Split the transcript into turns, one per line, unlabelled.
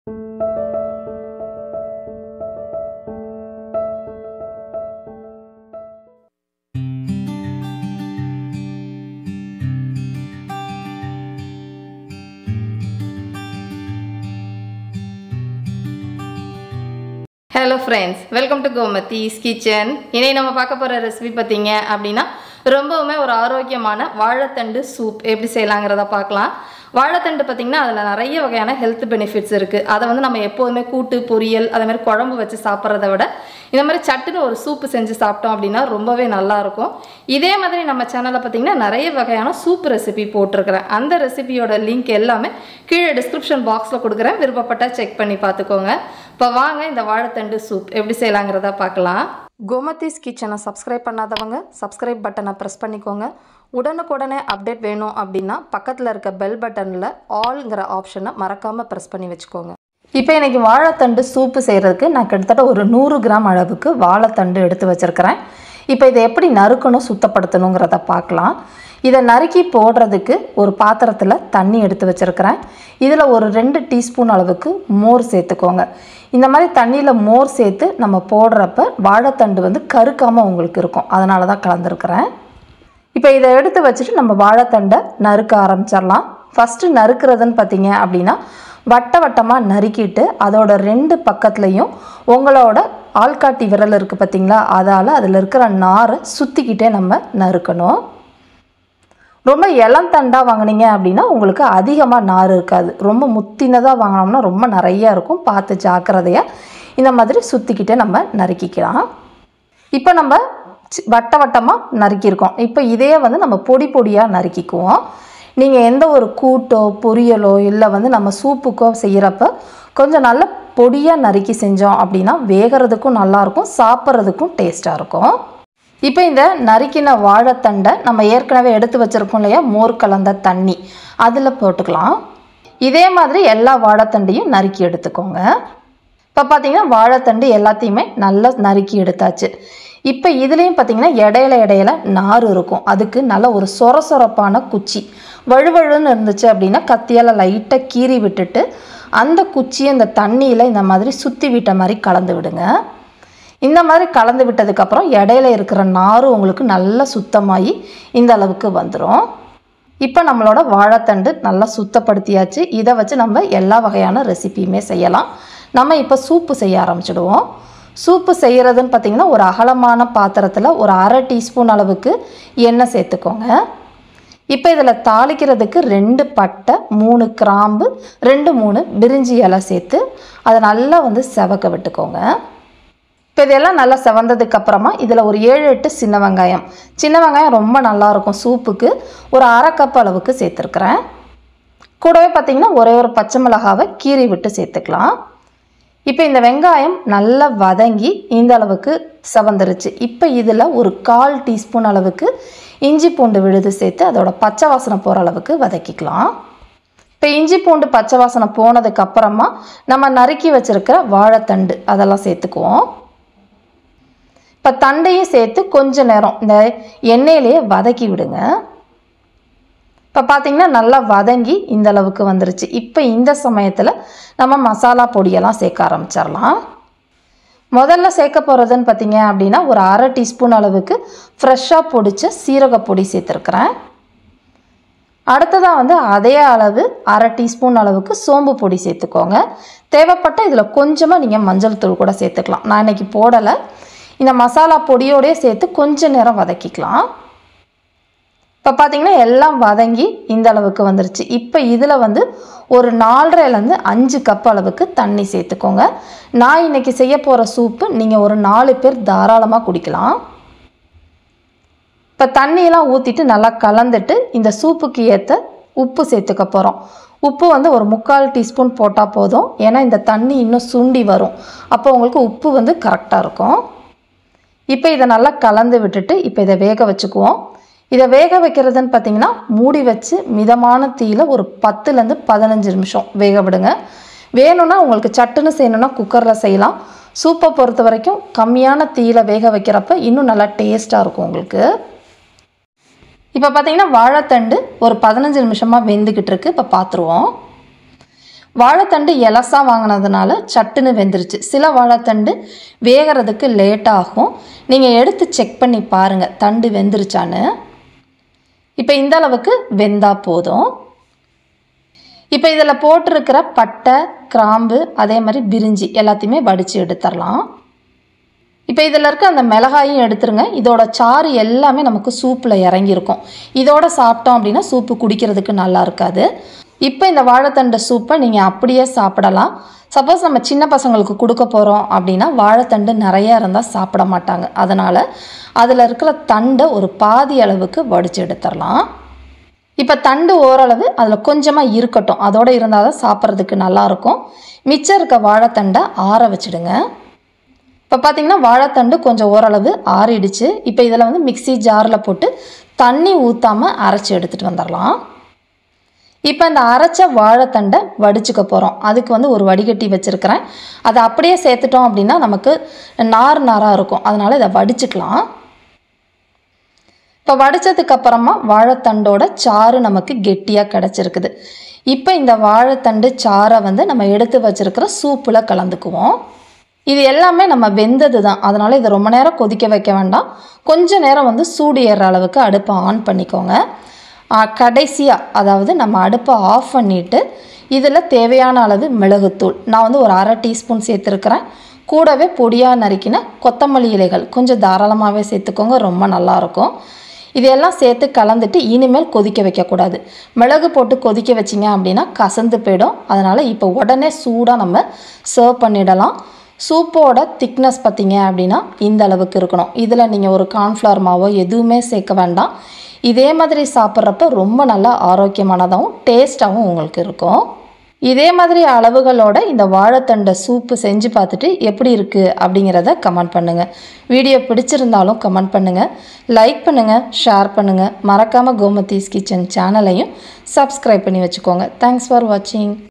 hello friends welcome to Gomathi's kitchen இன்னைக்கு நம்ம பார்க்க போகிற ரெசிபி பார்த்தீங்க அப்படின்னா ரொம்பவுமே ஒரு ஆரோக்கியமான வாழைத்தண்டு சூப் எப்படி செய்யலாங்கிறத பார்க்கலாம் வாழைத்தண்டு பார்த்திங்கன்னா அதில் நிறைய வகையான ஹெல்த் பெனிஃபிட்ஸ் இருக்குது அதை வந்து நம்ம எப்போதுமே கூட்டு பொரியல் அதே மாதிரி குழம்பு வச்சு சாப்பிட்றத விட இந்த மாதிரி சட்டுன்னு ஒரு சூப்பு செஞ்சு சாப்பிட்டோம் அப்படின்னா ரொம்பவே நல்லாயிருக்கும் இதே மாதிரி நம்ம சேனலில் பார்த்திங்கன்னா நிறைய வகையான சூப் ரெசிபி போட்டிருக்கிறேன் அந்த ரெசிபியோட லிங்க் எல்லாமே கீழே டிஸ்கிரிப்ஷன் பாக்ஸில் கொடுக்குறேன் விருப்பப்பட்டா செக் பண்ணி பார்த்துக்கோங்க இப்போ வாங்க இந்த வாழைத்தண்டு சூப் எப்படி செய்யலாங்கிறத பார்க்கலாம் கோமதிஸ் கிச்சனை சப்ஸ்கிரைப் பண்ணாதவங்க சப்ஸ்கிரைப் பட்டனை ப்ரெஸ் பண்ணிக்கோங்க உடனுக்குடனே அப்டேட் வேணும் அப்படின்னா பக்கத்தில் இருக்க பெல் பட்டனில் ஆல்ங்கிற ஆப்ஷனை மறக்காமல் ப்ரெஸ் பண்ணி வச்சுக்கோங்க இப்போ இன்றைக்கி வாழைத்தண்டு சூப்பு செய்கிறதுக்கு நான் கிட்டத்தட்ட ஒரு நூறு கிராம் அளவுக்கு வாழைத்தண்டு எடுத்து வச்சுருக்கிறேன் இப்போ இதை எப்படி நறுக்கணும் சுத்தப்படுத்தணுங்கிறத பார்க்கலாம் இதை நறுக்கி போடுறதுக்கு ஒரு பாத்திரத்தில் தண்ணி எடுத்து வச்சுருக்கிறேன் இதில் ஒரு ரெண்டு டீஸ்பூன் அளவுக்கு மோர் சேர்த்துக்கோங்க இந்த மாதிரி தண்ணியில் மோர் சேர்த்து நம்ம போடுறப்ப வாழைத்தண்டு வந்து கருக்காமல் உங்களுக்கு இருக்கும் அதனால தான் கலந்துருக்கிறேன் இப்போ இதை எடுத்து வச்சுட்டு நம்ம வாழைத்தண்டை நறுக்க ஆரம்பிச்சிடலாம் ஃபஸ்ட்டு நறுக்கிறதுன்னு பார்த்தீங்க அப்படின்னா வட்ட வட்டமாக நறுக்கிட்டு அதோட ரெண்டு பக்கத்துலேயும் உங்களோட ஆள்காட்டி விரல் இருக்குது பார்த்தீங்களா அதால் அதில் இருக்கிற நாரை சுற்றிக்கிட்டே நம்ம நறுக்கணும் ரொம்ப இளந்தண்டாக வாங்கினீங்க அப்படின்னா உங்களுக்கு அதிகமாக நார் இருக்காது ரொம்ப முத்தினதாக வாங்கினோம்னா ரொம்ப நிறையா இருக்கும் பார்த்து ஜாக்கிரதையாக இந்த மாதிரி சுற்றிக்கிட்டே நம்ம நறுக்கிக்கலாம் இப்போ நம்ம சி- வட்ட வட்டமாக நறுக்கியிருக்கோம் இப்போ இதே வந்து நம்ம பொடி பொடியாக நறுக்கிக்குவோம் நீங்கள் எந்த ஒரு கூட்டோ பொரியலோ இல்லை வந்து நம்ம சூப்புக்கோ செய்கிறப்ப கொஞ்சம் நல்ல பொடியாக நறுக்கி செஞ்சோம் அப்படின்னா வேகிறதுக்கும் நல்லாயிருக்கும் சாப்பிட்றதுக்கும் டேஸ்ட்டாக இருக்கும் இப்போ இந்த நறுக்கின வாழைத்தண்டை நம்ம ஏற்கனவே எடுத்து வச்சுருக்கோம் இல்லையா மோர் கலந்த தண்ணி அதில் போட்டுக்கலாம் இதே மாதிரி எல்லா வாழைத்தண்டையும் நறுக்கி எடுத்துக்கோங்க இப்போ பார்த்தீங்கன்னா வாழைத்தண்டு எல்லாத்தையுமே நல்லா நறுக்கி எடுத்தாச்சு இப்போ இதுலேயும் பார்த்தீங்கன்னா இடையில இடையில நார் இருக்கும் அதுக்கு நல்ல ஒரு சொர சொரப்பான குச்சி வழுவழுன்னு இருந்துச்சு அப்படின்னா கத்தியால் லைட்டாக கீறி விட்டுட்டு அந்த குச்சியை இந்த தண்ணியில் இந்த மாதிரி சுற்றி விட்ட மாதிரி கலந்து விடுங்க இந்த மாதிரி கலந்து விட்டதுக்கப்புறம் இடையில இருக்கிற நார் உங்களுக்கு நல்லா சுத்தமாகி இந்த அளவுக்கு வந்துடும் இப்போ நம்மளோட வாழைத்தண்டு நல்லா சுத்தப்படுத்தியாச்சு இதை வச்சு நம்ம எல்லா வகையான ரெசிபியுமே செய்யலாம் நம்ம இப்போ சூப்பு செய்ய ஆரம்பிச்சிடுவோம் சூப்பு செய்கிறதுன்னு பார்த்தீங்கன்னா ஒரு அகலமான பாத்திரத்தில் ஒரு அரை டீஸ்பூன் அளவுக்கு எண்ணெய் சேர்த்துக்கோங்க இப்போ இதில் தாளிக்கிறதுக்கு ரெண்டு பட்டை மூணு கிராம்பு ரெண்டு மூணு பிரிஞ்சி இலை சேர்த்து அதை நல்லா வந்து செவக்க விட்டுக்கோங்க இப்போ இதெல்லாம் நல்லா செவந்ததுக்கு அப்புறமா இதில் ஒரு ஏழு எட்டு சின்ன வெங்காயம் சின்ன வெங்காயம் ரொம்ப நல்லாயிருக்கும் சூப்புக்கு ஒரு அரை கப் அளவுக்கு சேர்த்துருக்குறேன் கூடவே பார்த்தீங்கன்னா ஒரே ஒரு பச்சை மிளகாவை கீறி விட்டு சேர்த்துக்கலாம் இப்போ இந்த வெங்காயம் நல்லா வதங்கி இந்த அளவுக்கு செவந்துருச்சு இப்போ இதில் ஒரு கால் டீஸ்பூன் அளவுக்கு இஞ்சி பூண்டு விழுது சேர்த்து அதோட பச்சை வாசனை போகிற அளவுக்கு வதக்கிக்கலாம் இப்போ இஞ்சி பூண்டு பச்சை வாசனை போனதுக்கு அப்புறமா நம்ம நறுக்கி வச்சிருக்கிற வாழைத்தண்டு அதெல்லாம் சேர்த்துக்குவோம் இப்போ தண்டையும் சேர்த்து கொஞ்ச நேரம் இந்த எண்ணெயிலேயே வதக்கி விடுங்க இப்போ பார்த்தீங்கன்னா நல்லா வதங்கி இந்த அளவுக்கு வந்துருச்சு இப்போ இந்த சமயத்தில் நம்ம மசாலா பொடியெல்லாம் சேர்க்க ஆரம்பிச்சிடலாம் முதல்ல சேர்க்க போகிறதுன்னு பார்த்தீங்க அப்படின்னா ஒரு அரை டீஸ்பூன் அளவுக்கு ஃப்ரெஷ்ஷாக பொடிச்ச சீரக பொடி சேர்த்துருக்குறேன் அடுத்ததாக வந்து அதே அளவு அரை டீஸ்பூன் அளவுக்கு சோம்பு பொடி சேர்த்துக்கோங்க தேவைப்பட்ட இதில் கொஞ்சமாக நீங்கள் மஞ்சள் தூள் கூட சேர்த்துக்கலாம் நான் இன்னைக்கு போடலை இந்த மசாலா பொடியோடயே சேர்த்து கொஞ்ச நேரம் வதக்கிக்கலாம் இப்போ பார்த்தீங்கன்னா எல்லாம் வதங்கி இந்த அளவுக்கு வந்துருச்சு இப்போ இதில் வந்து ஒரு நாலரைலேருந்து அஞ்சு கப் அளவுக்கு தண்ணி சேர்த்துக்கோங்க நான் இன்னைக்கு செய்ய போகிற சூப்பு நீங்கள் ஒரு நாலு பேர் தாராளமாக குடிக்கலாம் இப்போ தண்ணியெல்லாம் ஊற்றிட்டு நல்லா கலந்துட்டு இந்த சூப்புக்கு ஏற்ற உப்பு சேர்த்துக்க போகிறோம் உப்பு வந்து ஒரு முக்கால் டீஸ்பூன் போட்டால் போதும் ஏன்னா இந்த தண்ணி இன்னும் சுண்டி வரும் அப்போ உங்களுக்கு உப்பு வந்து கரெக்டாக இருக்கும் இப்போ இதை நல்லா கலந்து விட்டுட்டு இப்போ இதை வேக வச்சுக்குவோம் இதை வேக வைக்கிறதுன்னு பார்த்தீங்கன்னா மூடி வச்சு மிதமான தீயில ஒரு பத்துலேருந்து பதினஞ்சு நிமிஷம் வேக விடுங்க வேணும்னா உங்களுக்கு சட்டுன்னு செய்யணும்னா குக்கரில் செய்யலாம் சூப்பை பொறுத்த வரைக்கும் கம்மியான தீயில வேக வைக்கிறப்ப இன்னும் நல்லா டேஸ்ட்டாக இருக்கும் உங்களுக்கு இப்போ பார்த்தீங்கன்னா வாழைத்தண்டு ஒரு பதினஞ்சு நிமிஷமாக வெந்துக்கிட்டு இருக்கு இப்போ பார்த்துருவோம் வாழைத்தண்டு எலசாக வாங்கினதுனால சட்டுன்னு வெந்துருச்சு சில வாழைத்தண்டு வேகிறதுக்கு லேட் ஆகும் நீங்கள் எடுத்து செக் பண்ணி பாருங்கள் தண்டு வெந்துருச்சான்னு இப்போ இந்த அளவுக்கு வெந்தா போதும் இப்போ இதில் போட்டிருக்கிற பட்டை கிராம்பு அதே மாதிரி பிரிஞ்சி எல்லாத்தையுமே வடித்து எடுத்துடலாம் இப்போ இதில் இருக்க அந்த மிளகாயும் எடுத்துருங்க இதோட சாறு எல்லாமே நமக்கு சூப்பில் இறங்கியிருக்கும் இதோட சாப்பிட்டோம் அப்படின்னா சூப்பு குடிக்கிறதுக்கு நல்லா இருக்காது இப்போ இந்த வாழைத்தண்டு சூப்பை நீங்கள் அப்படியே சாப்பிடலாம் சப்போஸ் நம்ம சின்ன பசங்களுக்கு கொடுக்க போகிறோம் அப்படின்னா வாழைத்தண்டு நிறையா இருந்தால் சாப்பிட மாட்டாங்க அதனால் அதில் இருக்கிற தண்டை ஒரு பாதி அளவுக்கு வடித்து எடுத்துடலாம் இப்போ தண்டு ஓரளவு அதில் கொஞ்சமாக இருக்கட்டும் அதோடு இருந்தால் தான் சாப்பிட்றதுக்கு நல்லாயிருக்கும் மிச்சம் இருக்க வாழைத்தண்டை ஆற வச்சுடுங்க இப்போ பார்த்தீங்கன்னா வாழைத்தண்டு கொஞ்சம் ஓரளவு ஆறிடுச்சு இப்போ இதில் வந்து மிக்ஸி ஜாரில் போட்டு தண்ணி ஊற்றாமல் அரைச்சி எடுத்துகிட்டு வந்துடலாம் இப்போ இந்த அரைச்ச வாழைத்தண்டை வடிச்சுக்க போகிறோம் அதுக்கு வந்து ஒரு வடிகட்டி வச்சுருக்கிறேன் அதை அப்படியே சேர்த்துட்டோம் அப்படின்னா நமக்கு நார் நாராக இருக்கும் அதனால் இதை வடிச்சுக்கலாம் இப்போ வடித்ததுக்கு அப்புறமா வாழைத்தண்டோட சாறு நமக்கு கெட்டியாக கிடச்சிருக்குது இப்போ இந்த வாழைத்தண்டு சாறை வந்து நம்ம எடுத்து வச்சுருக்கிற சூப்பில் கலந்துக்குவோம் இது எல்லாமே நம்ம வெந்தது தான் அதனால் இதை ரொம்ப நேரம் கொதிக்க வைக்க வேண்டாம் கொஞ்ச நேரம் வந்து சூடு ஏறுற அளவுக்கு அடுப்பை ஆன் பண்ணிக்கோங்க கடைசியாக அதாவது நம்ம அடுப்பை ஆஃப் பண்ணிவிட்டு இதில் தேவையான அளவு மிளகுத்தூள் நான் வந்து ஒரு அரை டீஸ்பூன் சேர்த்துருக்கிறேன் கூடவே பொடியாக நறுக்கின கொத்தமல்லி இலைகள் கொஞ்சம் தாராளமாகவே சேர்த்துக்கோங்க ரொம்ப நல்லாயிருக்கும் இதையெல்லாம் சேர்த்து கலந்துட்டு இனிமேல் கொதிக்க வைக்கக்கூடாது மிளகு போட்டு கொதிக்க வச்சிங்க அப்படின்னா கசந்து போயிடும் அதனால் இப்போ உடனே சூடாக நம்ம சர்வ் பண்ணிடலாம் சூப்போட திக்னஸ் பார்த்தீங்க அப்படின்னா இந்த அளவுக்கு இருக்கணும் இதில் நீங்கள் ஒரு கார்ன்ஃப்ளவர் மாவோ எதுவுமே சேர்க்க வேண்டாம் இதே மாதிரி சாப்பிட்றப்ப ரொம்ப நல்லா ஆரோக்கியமானதாகவும் டேஸ்ட்டாகவும் உங்களுக்கு இருக்கும் இதே மாதிரி அளவுகளோட இந்த வாழைத்தண்டை சூப்பு செஞ்சு பார்த்துட்டு எப்படி இருக்குது அப்படிங்கிறத கமெண்ட் பண்ணுங்கள் வீடியோ பிடிச்சிருந்தாலும் கமெண்ட் பண்ணுங்கள் லைக் பண்ணுங்கள் ஷேர் பண்ணுங்கள் மறக்காமல் கோமதீஸ் கிச்சன் சேனலையும் சப்ஸ்கிரைப் பண்ணி வச்சுக்கோங்க தேங்க்ஸ் ஃபார் வாட்சிங்